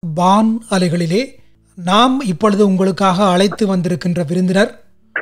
வான் அலைகளிலே நாம் இப்பொழுது உங்களுக்காக அழைத்து வந்திருக்கின்ற விருந்தினர்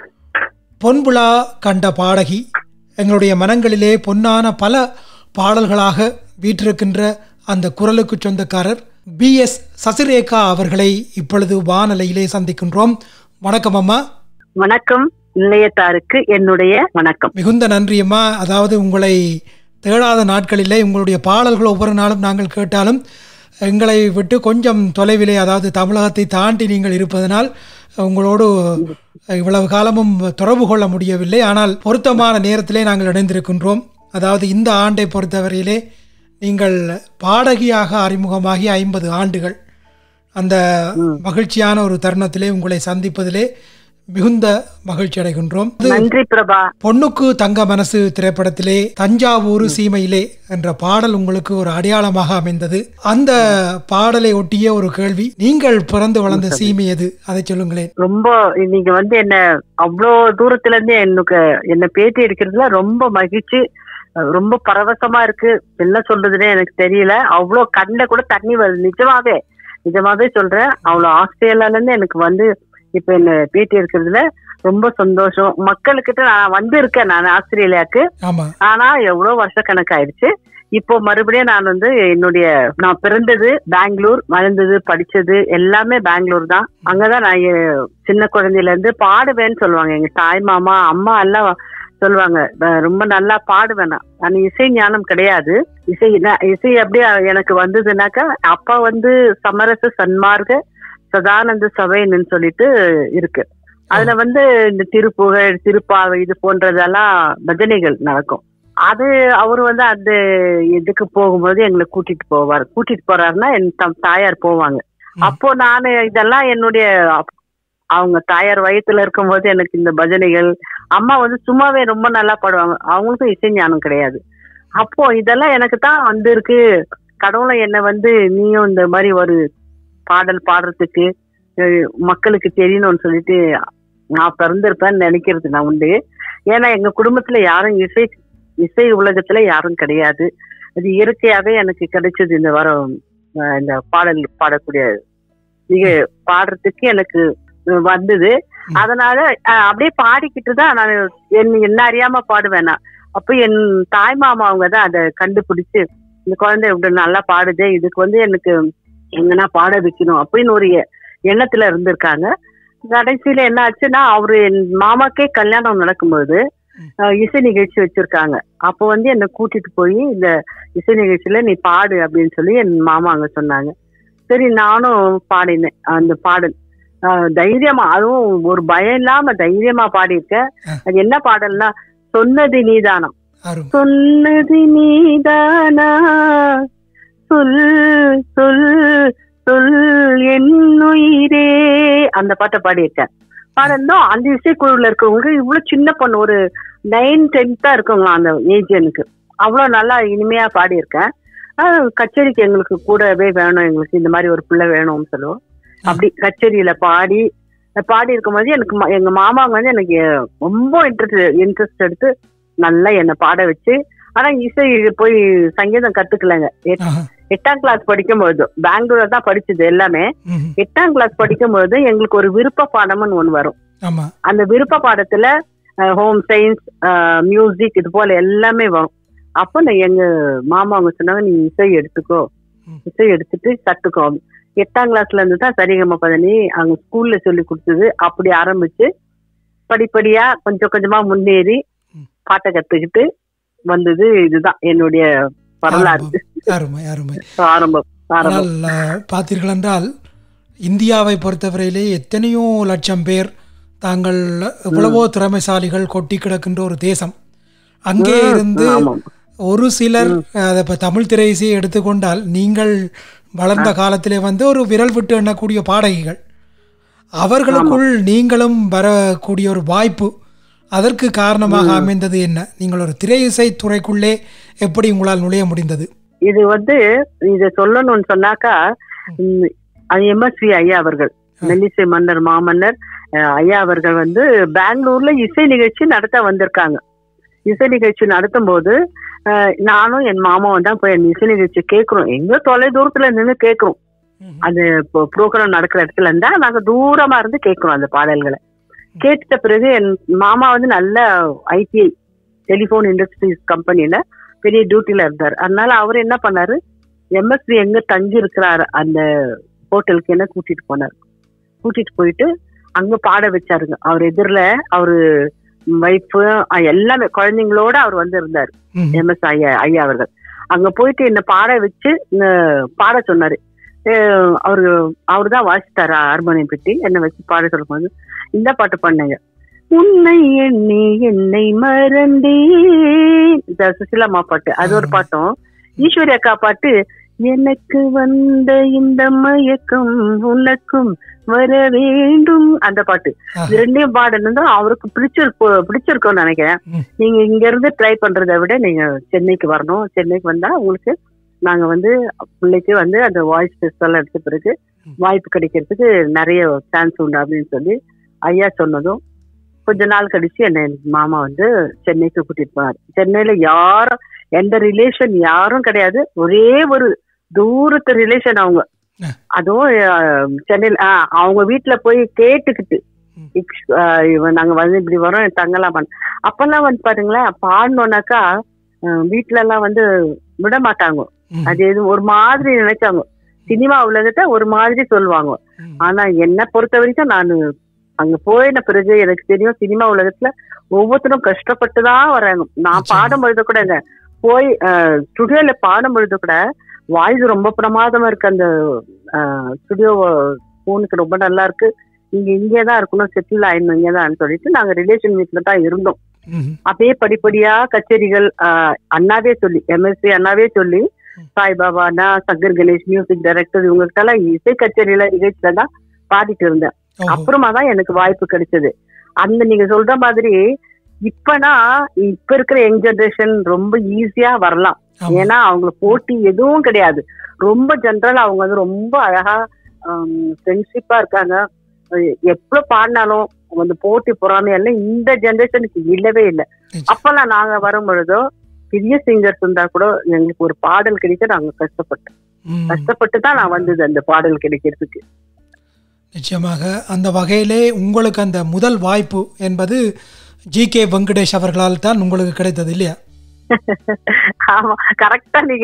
பொன்விழா கண்ட பாடகி எங்களுடைய மனங்களிலே பொன்னான பல பாடல்களாக வீற்றிருக்கின்ற அந்த குரலுக்கு சொந்தக்காரர் பி எஸ் சசிரேகா அவர்களை இப்பொழுது வானலையிலே சந்திக்கின்றோம் வணக்கம் அம்மா வணக்கம் நிலையத்தாருக்கு என்னுடைய வணக்கம் மிகுந்த நன்றி அம்மா அதாவது உங்களை தேடாத நாட்களிலே உங்களுடைய பாடல்கள் ஒவ்வொரு நாளும் நாங்கள் கேட்டாலும் எங்களை விட்டு கொஞ்சம் தொலைவிலே அதாவது தமிழகத்தை தாண்டி நீங்கள் இருப்பதனால் உங்களோடு இவ்வளவு காலமும் தொடர்பு கொள்ள முடியவில்லை ஆனால் பொருத்தமான நேரத்திலே நாங்கள் இணைந்திருக்கின்றோம் அதாவது இந்த ஆண்டை பொறுத்தவரையிலே நீங்கள் பாடகியாக அறிமுகமாகி ஐம்பது ஆண்டுகள் அந்த மகிழ்ச்சியான ஒரு தருணத்திலே உங்களை சந்திப்பதிலே மிகுந்த மகிழ்ச்சி அடைகின்றோம் இது நன்றி பிரபா பொண்ணுக்கு தங்க மனசு திரைப்படத்திலே தஞ்சாவூர் சீமையிலே என்ற பாடல் உங்களுக்கு ஒரு அடையாளமாக அமைந்தது அந்த பாடலை ஒட்டிய ஒரு கேள்வி நீங்கள் பிறந்து வளர்ந்த சீமை எது அதை சொல்லுங்களேன் ரொம்ப நீங்க வந்து என்ன அவ்வளோ தூரத்துல இருந்து எனக்கு என்ன பேட்டி எடுக்கிறதுல ரொம்ப மகிழ்ச்சி அஹ் ரொம்ப பரவசமா இருக்கு என்ன சொல்றதுன்னே எனக்கு தெரியல அவ்வளோ கண்ணுல கூட தண்ணி வருது நிஜமாவே நிஜமாவே சொல்றேன் அவ்வளோ ஆஸ்திரேலியால இருந்து எனக்கு வந்து இப்ப என்ன பேட்டி எடுக்கிறதுல ரொம்ப சந்தோஷம் மக்களுக்கிட்ட நான் வந்து இருக்கேன் நான் ஆஸ்திரேலியாவுக்கு ஆமா ஆனா எவ்வளவு வருஷ கணக்காயிருச்சு இப்போ மறுபடியும் நான் வந்து என்னுடைய நான் பிறந்தது பெங்களூர் வளர்ந்தது படிச்சது எல்லாமே பெங்களூர் தான் அங்கதான் நான் எ- சின்ன குழந்தையில இருந்து பாடுவேன்னு சொல்லுவாங்க எங்க தாய் மாமா அம்மா எல்லாம் சொல்லுவாங்க "நான் ரொம்ப நல்லா பாடுவேன் நான் ஆனா இசை ஞானம் கிடையாது இசை நான் இசை அப்படியே எனக்கு வந்ததுனாக்கா அப்பா வந்து சமரச சன்மார்க்க சதானந்த சபைன்னு சொல்லிட்டு இருக்கு அதுல வந்து இந்த திருப்புகழ் திருப்பாவை இது போன்றதெல்லாம் பஜனைகள் நடக்கும் அது அவர் வந்து அந்த இதுக்கு போகும்போது எங்களை கூட்டிட்டு போவார் கூட்டிட்டு போறாருன்னா என் தம் தாயார் போவாங்க ம். அப்போ நான் இதெல்லாம் என்னுடைய அப்- அவங்க தாயார் வயித்துல இருக்கும்போது எனக்கு இந்த பஜனைகள் அம்மா வந்து சும்மாவே ரொம்ப நல்லா பாடுவாங்க அவங்களுக்கும் இசை ஞானம் கிடையாது அப்போ இதெல்லாம் எனக்கு தான் வந்திருக்கு கடவுளை என்ன வந்து நீயும் இந்த மாதிரி ஒரு பாடல் பாடுறதுக்கு அஹ், மக்களுக்கு தெரியணும்னு சொல்லிட்டு நான் பிறந்திருப்பேன்னு நினைக்கிறது நான் உண்டு ஏன்னா எங்க குடும்பத்துல யாரும் இசை இசை உலகத்துல யாரும் கிடையாது அது இயற்கையாவே எனக்கு கிடைச்சது இந்த வாரம் அஹ், இந்த பாடல் பாடக்கூடிய மிக பாடுறதுக்கு எனக்கு அஹ், வந்தது ம். அதனால அஹ், அப்படியே பாடிக்கிட்டு தான் நான் என் என்ன அறியாம பாடுவேன் நான் அப்போ என் தாய் மாமா அவங்க தான் அதை கண்டுபிடிச்சு இந்த குழந்தை இப்படி நல்லா பாடுதே இதுக்கு வந்து எனக்கு எங்கன்னா பாட வைக்கணும் அப்படின்னு ஒரு எ- எண்ணத்துல இருந்திருக்காங்க கடைசியில என்ன ஆச்சுன்னா அவரு என் மாமாக்கே கல்யாணம் நடக்கும்போது அஹ், இசை நிகழ்ச்சி வச்சிருக்காங்க அப்போ வந்து என்னை கூட்டிட்டு போய் இந்த இசை நிகழ்ச்சியில நீ பாடு அப்படின்னு சொல்லி என் மாமா அங்க சொன்னாங்க சரி நானும் பாடினேன் அந்த பாடல் அஹ், தைரியமா அதுவும் ஒரு பயம் இல்லாம தைரியமா பாடியிருக்கேன் அது என்ன பாடல்னா சொன்னது நீதானம் அரும் சொன்னது நீதானா சொல் சொல் சொல் என்னுயிரே அந்த பாட்டை பாடியிருக்கேன் பாடணும் அந்த இசைக்குழுல இருக்கவங்க இவ்வளவு சின்ன பொண்ணு ஒரு நைன் டென்த்தா இருக்கவங்களாம் அந்த ஏஜ் எனக்கு அவ்வளவு நல்லா இனிமையா பாடியிருக்கேன் ஆஹ் கச்சேரிக்கு எங்களுக்கு கூடவே வேணும் எங்களுக்கு இந்த மாதிரி ஒரு பிள்ளை வேணும்னு சொல்லுவோம் அப்படி கச்சேரியில பாடி பாடி இருக்கும்போது எனக்கு ம- எங்க மாமாங்க வந்து எனக்கு ரொம்ப இன்ட்ரெஸ்ட் இன்ட்ரெஸ்ட் எடுத்து நல்லா என்னை பாட வச்சு ஆனா இசை போய் சங்கீதம் கத்துக்கலங்க எட்- ஆஹா. எட்டாம் கிளாஸ் படிக்கும்போது பெங்களூர்ல தான் படிச்சது எல்லாமே ம். எட்டாம் கிளாஸ் படிக்கும்போது எங்களுக்கு ஒரு விருப்ப பாடம்னு ஒண்ணு வரும் ஆமா அந்த விருப்ப பாடத்துல ஹோம் சயின்ஸ் மியூசிக் இது போல எல்லாமே வரும் அப்போ நான் எங்க மாமா அவங்க சொன்னாங்க நீ இசை எடுத்துக்கோ ம். இசை எடுத்துட்டு கத்துக்கோ எட்டாம் கிளாஸ்ல இருந்து தான் சரிகம பதனி அவங்க ஸ்கூல்ல சொல்லி கொடுத்தது அப்படி ஆரம்பிச்சு படிப்படியா கொஞ்சம் கொஞ்சமா முன்னேறி ம். பாட்டை கத்துக்கிட்டு வந்தது இதுதான் என்னுடைய வரலாறு அருமை அருமை ஆரம்பம் ஆரம்பம் ஆனால் அஹ், பார்த்தீர்கள் என்றால் இந்தியாவை பொறுத்தவரையிலே எத்தனையோ லட்சம் பேர் தாங்கள் எவ்வளவோ திறமைசாலிகள் கொட்டி கிடக்கின்ற ஒரு தேசம் அங்கே இருந்து ஆமாம் ஒரு சிலர் அதை இப்போ தமிழ் திரையிசையை எடுத்துக்கொண்டால் நீங்கள் வளர்ந்த காலத்திலே வந்து ஒரு விரல் விட்டு எண்ணக்கூடிய பாடகிகள் அவர்களுக்குள் நீங்களும் வரக்கூடிய ஒரு வாய்ப்பு அதற்கு காரணமாக அமைந்தது என்ன நீங்கள் ஒரு திரை இசை துறைக்குள்ளே எப்படி உங்களால் நுழைய முடிந்தது இது வந்து இத சொல்லணும்னு சொன்னாக்கா ம், அது எம்எஸ்வி ஐயா அவர்கள் மெல்லிசை மன்னர் மாமன்னர் அஹ், ஐயா அவர்கள் வந்து பெங்களூர்ல இசை நிகழ்ச்சி நடத்த வந்திருக்காங்க இசை நிகழ்ச்சி நடத்தும் போது அஹ், நானும் என் மாமாவும் தான் போய் அந்த இசை நிகழ்ச்சி கேட்கிறோம் எங்க தொலை தூரத்துல நின்று கேட்கிறோம் அது ப்ரோக்ராம் நடக்கிற இடத்துல இருந்தா நாங்க தூரமா இருந்து கேட்கணும் அந்த பாடல்களை கேட்ட பிறகு என் மாமா வந்து நல்ல ஐடிஐ டெலிபோன் இண்டஸ்ட்ரீஸ் கம்பெனில பெரிய டியூட்டில இருந்தார் அதனால அவர் என்ன பண்ணாரு எம்எஸ்வி எங்க தங்கி இருக்கிறாரு அந்த ஹோட்டலுக்கு என்ன கூட்டிட்டு போனார் கூட்டிட்டு போயிட்டு அங்க பாட வச்சாருங்க அவர் எதிரில் அவரு ஒய்ஃபு எல்லாமே குழந்தைங்களோட அவர் வந்து இருந்தார் ம். எம்எஸ் ஐயா ஐயா அவர்கள் அங்க போயிட்டு என்ன பாட வச்சு அஹ், பாட சொன்னாரு அஹ், அவரு அவரு தான் வாசித்தாரு ஹார்மோனியம் பெட்டி என்னை வச்சு பாட சொல்லும்போது இந்த பாட்டு பண்ணேங்க உன்னை எண்ணி என்னை மறந்தேன் இந்த சுசிலாமா பாட்டு அது ஒரு ஆமா. பாட்டும் ஈஸ்வரி அக்கா பாட்டு எனக்கு வந்த இந்த மயக்கம் உனக்கும் வர வேண்டும் அந்த பாட்டு ஆஹா. இது ரெண்டையும் பாடணும் அவருக்கு பிடிச்சிருக்கோ பிடிச்சிருக்கும்னு நினைக்கிறேன் ம். நீங்க இங்க இருந்து ட்ரை பண்றதை விட நீங்க சென்னைக்கு வரணும் சென்னைக்கு வந்தா உங்களுக்கு நாங்க வந்து பிள்ளைக்கு வந்து அந்த வாய்ஸ் டெஸ்ட் எல்லாம் எடுத்த பிறகு ம். வாய்ப்பு கிடைக்கிறதுக்கு நிறைய சான்ஸ் உண்டு அப்படின்னு சொல்லி ஐயா சொன்னதும் கொஞ்ச நாள் கழிச்சு என்ன என் மாமா வந்து சென்னைக்கு கூட்டிட்டு போனார் சென்னையில யாரும் எந்த ரிலேஷன் யாரும் கிடையாது ஒரே ஒரு தூரத்து ரிலேஷன் அவங்க அஹ். அதுவும் அஹ், சென்னையில ஆஹ், அவங்க வீட்டுல போய் கேட்டுக்கிட்டு ம். இக்ஷ்- ஆஹ், இவன் நாங்க வந்து இப்படி வரோம் தங்கலாம் அப்பெல்லாம் வந்து பாருங்களேன் பாடணும்னாக்கா அஹ், வீட்ல எல்லாம் வந்து விட மாட்டாங்க ம். அது எதுவும் ஒரு மாதிரி நினைச்சாங்க சினிமா உலகத்தை ஒரு மாதிரி சொல்லுவாங்க ம். ஆனா என்ன பொறுத்த வரைக்கும் நான் அங்க போயின பிறகு எனக்கு தெரியும் சினிமா உலகத்துல ஒவ்வொருத்தரும் கஷ்டப்பட்டு தான் வராங்க நான் நிச்சயமா. பாடும் பொழுது கூடங்க போய் ஸ்டுடியோல பாடும் பொழுது கூட வாய்ஸ் ரொம்ப பிரமாதமா இருக்கு அந்த ஸ்டுடியோ ஃபோனுக்கு ரொம்ப நல்லா இருக்கு நீங்க இங்கே தான் இருக்கணும் செட்டில் ஆயிடணும் இங்கே தான் சொல்லிட்டு நாங்க ரிலேஷன் வீட்ல தான் இருந்தோம் ம். அப்படியே படிப்படியா கச்சேரிகள் ஆஹ், அண்ணாவே சொல்லி எம்எஸ்சி அண்ணாவே சொல்லி சாய்பாபா அண்ணா சங்கர் கணேஷ் மியூசிக் டைரக்டர் இவங்ககிட்ட எல்லாம் இசை கச்சேரியில நிகழ்ச்சியில தான் பாடிட்டு இருந்தேன் ஓஹோ. அப்புறமா தான் எனக்கு வாய்ப்பு கிடைச்சது அந்த நீங்க சொல்ற மாதிரி இப்பனா இப்ப இருக்கிற யங் ஜெனரேஷன் ரொம்ப ஈஸியா வரலாம் ஆமா. ஏன்னா அவங்களுக்கு போட்டி எதுவும் கிடையாது ரொம்ப ஜென்ரலா அவங்க வந்து ரொம்ப அழகா ஃப்ரெண்ட்ஷிப்பா இருக்காங்க அஹ் எவ்வளவு பாடினாலும் அந்த போட்டி பொறாமை எல்லாம் இந்த ஜெனரேஷனுக்கு இல்லவே இல்லை நிச்சயம். அப்பெல்லாம் நாங்க வரும் பொழுதோ பெரிய சிங்கர்ஸ் இருந்தா கூட எங்களுக்கு ஒரு பாடல் கிடைக்க நாங்க கஷ்டப்பட்டோம் ம். கஷ்டப்பட்டு தான் நான் வந்தது அந்த பாடல் கிடைக்கிறதுக்கு நிச்சயமாக அந்த வகையிலே உங்களுக்கு அந்த முதல் வாய்ப்பு என்பது ஜி கே வெங்கடேஷ் அவர்களால் தான் உங்களுக்கு கிடைத்தது இல்லையா ஆமா கரெக்டா நீங்க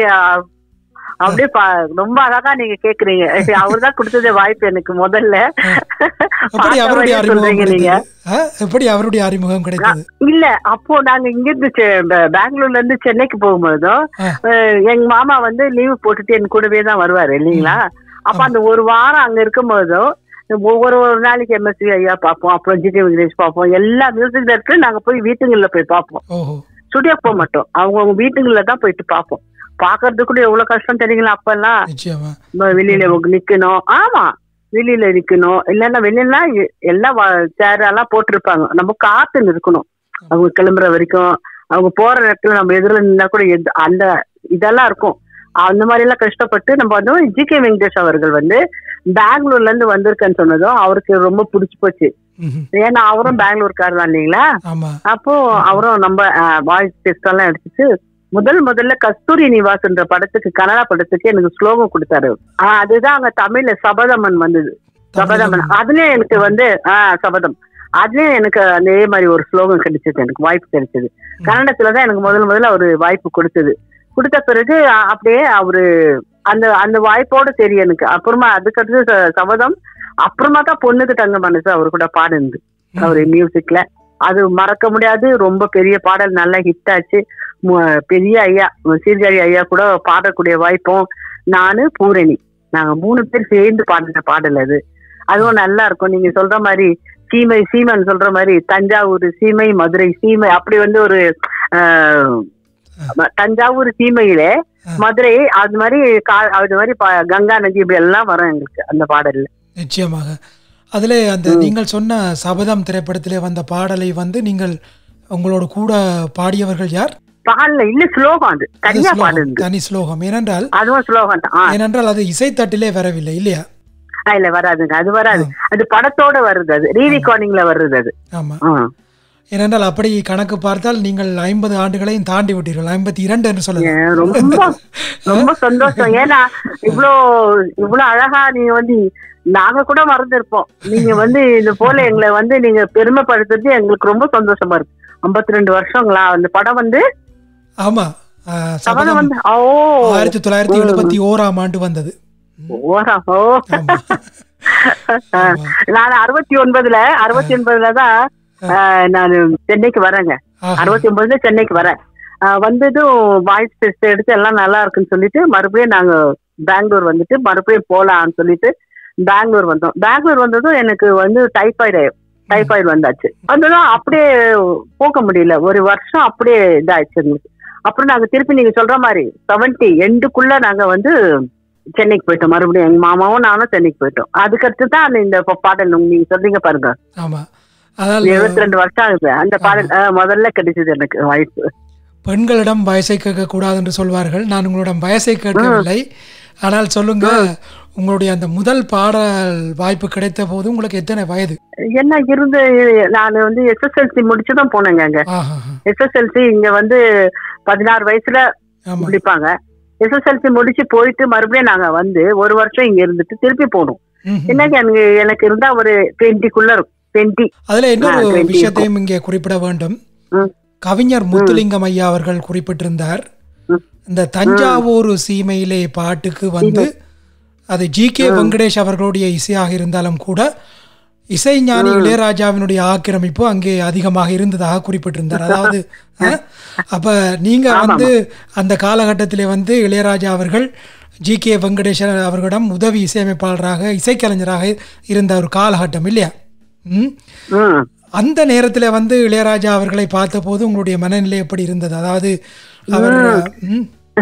அப்படியே பா- ரொம்ப அழகா நீங்க கேக்குறீங்க அவர்தான் கொடுத்ததே வாய்ப்பு எனக்கு முதல்ல எப்படி பார்த்த அவருடைய வரையும் அறிமுகம் சொல்றீங்க நீங்க கிடைத்தது ஆ? எப்படி அவருடைய அறிமுகம் கிடைத்தது இல்ல அப்போ நாங்க இங்க இருந்து செ- ப- பெங்களூர்ல இருந்து சென்னைக்கு போகும்போதும் ஆ. அஹ், எங்க மாமா வந்து லீவு போட்டுட்டு என் கூடவே தான் வருவாரு இல்லைங்களா அப்ப அந்த ஒரு வாரம் அங்க இருக்கும்போதும் ஒவ்வொரு ஒரு நாளைக்கு எம்எஸ்சி ஐயா பார்ப்போம் அப்புறம் ஜிகே வெங்கடேஷ் பார்ப்போம் எல்லா மியூசிக் டைரக்டரும் நாங்க போய் வீட்டுங்களில் போய் பார்ப்போம் ஓஹோ ஸ்டுடியோக்கு போக மாட்டோம் அவங்கவுங்க வீட்டுங்களில் தான் போயிட்டு பார்ப்போம் பாக்குறதுக்கு கூட எவ்வளவு கஷ்டம் தெரியுங்களா அப்பெல்லாம் நிச்சயமா நம்ம வெளியில நிக்கணும் ஆமா வெளியில நிக்கணும் இல்லன்னா வெளியில எல்லாம் சேர் எல்லாம் போட்டிருப்பாங்க நம்ம காத்து இருக்கணும் அவங்க கிளம்புற வரைக்கும் அவங்க போற இடத்துல நம்ம எதிரில் நின்னா கூட எது- அந்த இதெல்லாம் இருக்கும் அந்த மாதிரி எல்லாம் கஷ்டப்பட்டு நம்ம வந்து ஜி கே வெங்கடேஷ் அவர்கள் வந்து பெங்களூர்ல இருந்து வந்திருக்கேன்னு சொன்னதும் அவருக்கு ரொம்ப பிடிச்சி போச்சு ம்ஹும். ஏன்னா அவரும் பெங்களூர்காரர் தான் இல்லைங்களா ஆமா அப்போ அவரும் நம்ம வாய்ஸ் டெஸ்ட் எல்லாம் எடுத்துட்டு முதல் முதல்ல கஸ்தூரி நிவாஸ்ன்ற படத்துக்கு கன்னடா படத்துக்கு எனக்கு ஸ்லோகம் கொடுத்தாரு ஆஹ் அதுதான் அங்க தமிழ்ல சபதமன் வந்தது சபதமன் அதுலயும் எனக்கு வந்து ஆஹ் சபதம் அதுலயும் எனக்கு அதே மாதிரி ஒரு ஸ்லோகம் கிடைச்சது எனக்கு வாய்ப்பு கிடைச்சது கன்னடத்துலதான் எனக்கு முதல் முதல்ல ஒரு வாய்ப்பு கொடுத்தது கொடுத்த பிறகு அ- அப்படியே அவரு அந்த அந்த வாய்ப்போட தெரியும் எனக்கு அப்புறமா அதுக்கடுத்து ச- சபதம் அப்புறமா தான் பொண்ணுக்கு தங்க மனசு அவர் கூட பாடுந்து அவரு மியூசிக்ல அது மறக்க முடியாது ரொம்ப பெரிய பாடல் நல்லா ஹிட் ஆச்சு மு- பெரிய ஐயா சீர்காழி ஐயா கூட பாடக்கூடிய வாய்ப்பும் நானு பூரணி நாங்க மூணு பேர் சேர்ந்து பாடின பாடல் அது அதுவும் நல்லா இருக்கும் நீங்க சொல்ற மாதிரி சீமை சீமன் சொல்ற மாதிரி தஞ்சாவூர் சீமை மதுரை சீமை அப்படி வந்து ஒரு ஆஹ், தஞ்சாவூர் சீமையிலே ஆ. மதுரை அது மாதிரி கா- அது மாதிரி ப- கங்கா நதி இப்படி எல்லாம் வரும் எங்களுக்கு அந்த பாடல்ல நிச்சயமாக அதிலே அந்த நீங்கள் சொன்ன சபதம் திரைப்படத்திலே வந்த பாடலை வந்து நீங்கள் உங்களோட கூட பாடியவர்கள் யார் பாடல இல்ல ஸ்லோகம் அது அது தனியா ஸ்லோகம், பாடுது தனி ஸ்லோகம் ஏனென்றால் அதுவும் ஸ்லோகம் தான் ஆ, ஏனென்றால் அது இசைத்தட்டிலே வரவில்லை இல்லையா இல்ல வராதுங்க அது வராது அது படத்தோட வருது அது ரீ ரெக்கார்டிங்ல வருது அது ஆமா ஆ. ஏனென்றால் அப்படி கணக்கு பார்த்தால் நீங்கள் ஐம்பது ஆண்டுகளையும் தாண்டி விட்டீர்கள் ஐம்பத்தி இரண்டு என்று சொல்லலாம் ஏன் ரொம்ப ரொம்ப சந்தோஷம் ஏன்னா இவ்ளோ இவ்ளோ அழகா நீங்க வந்து நாங்க கூட மறந்துருப்போம் நீங்க வந்து இது போல எங்களை வந்து நீங்க பெருமைப்படுத்துறது எங்களுக்கு ரொம்ப சந்தோஷமா இருக்கு ஐம்பத்தி ரெண்டு வருஷங்களா அந்த படம் வந்து ஆமா ஆ, சபதம் சபதம் வந்து ஓ ஆயிரத்தி தொள்ளாயிரத்தி எழுபத்தி ஓராம் ஆண்டு வந்தது ஓரா ஓ ஆமா ஆமா. நான் அறுபத்தி ஒன்பதுல அறுபத்தி ஒன்பதுல தான் நான் சென்னைக்கு வரேங்க ஆஹா. அறுபத்தி ஒன்பதுல சென்னைக்கு வரேன் ஆஹ் வந்ததும் வாய்ஸ் டெஸ்ட் எடுத்து எல்லாம் நல்லா இருக்குன்னு சொல்லிட்டு மறுபடியும் நாங்க பெங்களூர் வந்துட்டு மறுபடியும் போலாம்னு சொல்லிட்டு பெங்களூர் வந்தோம் பெங்களூர் வந்ததும் எனக்கு வந்து டைஃபாய்டு டைஃபாய்டு வந்தாச்சு வந்ததும் அப்படியே போக முடியல ஒரு வருஷம் அப்படியே இதாச்சு எங்களுக்கு அப்புறம் நாங்க திருப்பி நீங்க சொல்ற மாதிரி செவன்டி எண்டுக்குள்ள நாங்க வந்து சென்னைக்கு போயிட்டோம் மறுபடியும் எங்க மாமாவும் நானும் சென்னைக்கு போயிட்டோம் அதுக்கடுத்து தான் அந்த இந்த ப- பாடல் நீங்க சொல்றீங்க பாருங்க ஆமா அதால் எழுபத்தி ரெண்டு வருஷம் ஆகுது அந்த பாடல் ஆஹ் முதல்ல கிடைச்சது எனக்கு வாய்ப்பு பெண்களிடம் வயசை கேட்கக்கூடாது என்று சொல்வார்கள் நான் உங்களிடம் வயசை கேட்கவில்லை ஆனால் சொல்லுங்க உங்களுடைய அந்த முதல் பாடல் வாய்ப்பு கிடைத்த போது உங்களுக்கு எத்தனை வயது என்ன இருந்து நான் வந்து எஸ்எஸ்எல்சி முடிச்சுதான் போனேங்க அங்க ஆஹா எஸ்எஸ்எல்சி இங்க வந்து பதினாறு வயசுல ஆமா முடிப்பாங்க எஸ்எஸ்எல்சி முடிச்சு போயிட்டு மறுபடியும் நாங்க வந்து ஒரு வருஷம் இங்க இருந்துட்டு திருப்பி போனோம் ம்ஹும். என்னங்க எனக்கு எனக்கு இருந்தா ஒரு டுவெண்ட்டிக்குள்ள இருக்கும் டுவெண்ட்டி அதுல இன்னொரு ஆ, 20 விஷயத்தையும் இங்கே குறிப்பிட வேண்டும் ம். கவிஞர் முத்துலிங்கம் ஐயா அவர்கள் குறிப்பிட்டிருந்தார் ம். இந்த தஞ்சாவூர் சீமையிலே பாட்டுக்கு வந்து அது ஜி கே வெங்கடேஷ் அவர்களுடைய இசையாக இருந்தாலும் கூட இசைஞானி இளையராஜாவினுடைய ஆக்கிரமிப்பு அங்கே அதிகமாக இருந்ததாக குறிப்பிட்டிருந்தார் அதாவது அஹ், அப்ப நீங்க வந்து அந்த காலகட்டத்திலே வந்து இளையராஜா அவர்கள் ஜி கே வெங்கடேஷன் அவர்களிடம் உதவி இசையமைப்பாளராக இசைக்கலைஞராக இருந்த ஒரு காலகட்டம் இல்லையா ம் ம் அந்த நேரத்துல வந்து இளையராஜா அவர்களை பார்த்தபோது உங்களுடைய மனநிலை எப்படி இருந்தது அதாவது அவர் ம்,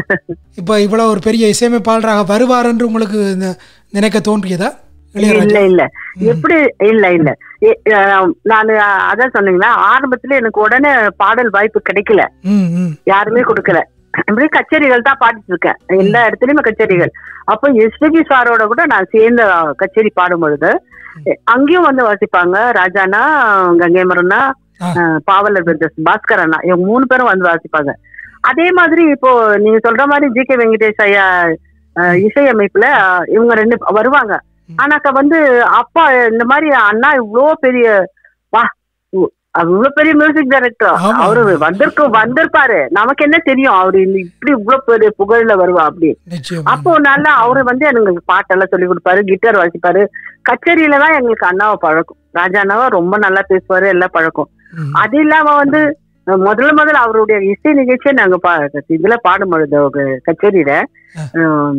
இப்ப இவ்வளவு ஒரு பெரிய இசையமைப்பாளராக வருவார் என்று உங்களுக்கு ந- நினைக்க தோன்றியதா இளையராஜா இல்ல இல்ல எப்படி இல்ல இல்ல எ- அஹ் நான் அதான் சொன்னீங்களா ஆரம்பத்துல எனக்கு உடனே பாடல் வாய்ப்பு கிடைக்கல ம் ம் யாருமே கொடுக்கல அப்படியே கச்சேரிகள் தான் பாடிட்டு இருக்கேன் எல்லா இடத்துலயுமே கச்சேரிகள் அப்போ எஸ்பிபி சாரோட கூட நான் சேர்ந்த அஹ், கச்சேரி பாடும் பொழுது எ- அங்கேயும் வந்து வாசிப்பாங்க ராஜானா கங்கைமரனா ஆ. அஹ், பாவலர் பிரதர்ஸ் பாஸ்கர் அண்ணா இவங்க மூணு பேரும் வந்து வாசிப்பாங்க அதே மாதிரி இப்போ நீங்க சொல்ற மாதிரி ஜி கே வெங்கடேஷ் ஐயா அஹ், இசையமைப்புல அஹ், இவங்க ரெண்டு வருவாங்க ஆனாக்கா வந்து அப்பா இந்த மாதிரி அண்ணா இவ்வளோ பெரிய வா உ- அவர் இவ்வளவு பெரிய மியூசிக் டைரக்டர் ஆமா. அவரு வந்திருக்க வந்திருப்பாரு நமக்கு என்ன தெரியும் அவரு இந்த இப்படி இவ்வளவு பெரிய புகழ்ல வருவா அப்படி நிச்சயம் அப்போ நல்லா அவரு வந்து எனக்கு பாட்டெல்லாம் சொல்லி கொடுப்பாரு கிட்டார் வாசிப்பாரு கச்சேரியில தான் எங்களுக்கு அண்ணாவை பழக்கம் ராஜா அண்ணாவை ரொம்ப நல்லா பேசுவாரு எல்லாம் பழக்கம் ம். அது இல்லாம வந்து அஹ், முதல்ல முதல்ல அவருடைய இசை நிகழ்ச்சியை நாங்க பா இதுல பாடும் பொழுது ஒரு கச்சேரியில ஆ. ஹம்,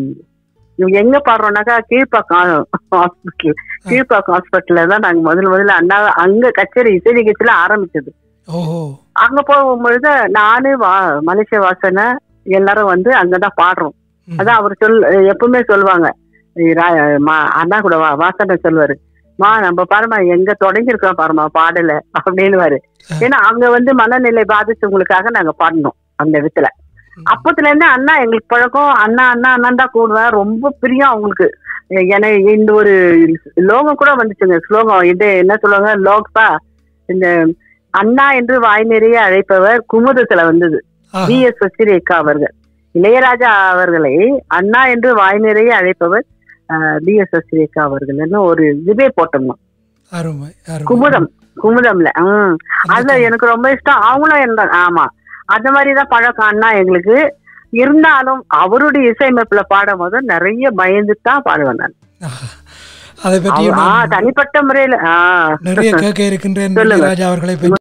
எங்க பாடுறோம்னாக்கா கீழ்ப்பாக்கம் ஹாஸ்பிட்டல் கீழ்ப்பாக்கம் ஹாஸ்பிட்டல்ல தான் நாங்க முதல்ல முதல்ல அண்ணா அங்க கச்சேரி இசை நிகழ்ச்சியில ஆரம்பிச்சது ஓஹோ அங்க போகும்பொழுது நானு வா மனுஷ வாசனை எல்லாரும் வந்து அங்கதான் பாடுறோம் ம். அதான் அவர் சொல் எப்பவுமே சொல்லுவாங்க "ஏய் ரா- மா- அண்ணா கூட வா வாசனை சொல்லுவாரு மா நம்ம பாருமா எங்க தொடங்கியிருக்கோம் பாருமா பாடல அப்படின்னு ஏன்னா அங்க வந்து மனநிலை பாதிச்சவங்களுக்காக நாங்க பாடணும் அந்த இடத்துல ம். அப்பத்துல இருந்து அண்ணா எங்களுக்கு பழக்கம் அண்ணா அண்ணா அண்ணன் தான் கூடுவேன் ரொம்ப பிரியம் அவங்களுக்கு எனக்கு இந்த ஒரு லோகம் கூட வந்துச்சுங்க ஸ்லோகம் இது என்ன சொல்லுவாங்க லோக்ஸா இந்த அண்ணா என்று வாய் நிறைய அழைப்பவர் குமுதத்துல வந்தது ஆஹா. பி எஸ் சசிரேகா அவர்கள் இளையராஜா அவர்களை அண்ணா என்று வாய் நிறைய அழைப்பவர் பி எஸ் சசிரேகா அவர்கள் ஒரு இதுவே போட்டோம் அருமை அருமை குமுதம் குமுதம்ல ஹம் அதுல அந்த- எனக்கு ரொம்ப இஷ்டம் அவங்களும் இருந்தாங்க ஆமா அந்த மாதிரிதான் பழக்கம் அண்ணா எங்களுக்கு இருந்தாலும் அவருடைய இசையமைப்புல பாடும் போது நிறைய பயந்து தான் பாடுவேன் நான் ஆஹா. அதை பற்றி ஆ, தனிப்பட்ட முறையில ஆஹ் நிறைய கேட்க இருக்கின்றேன் சொல்லுங்க. ராஜா அவர்களை பற்றி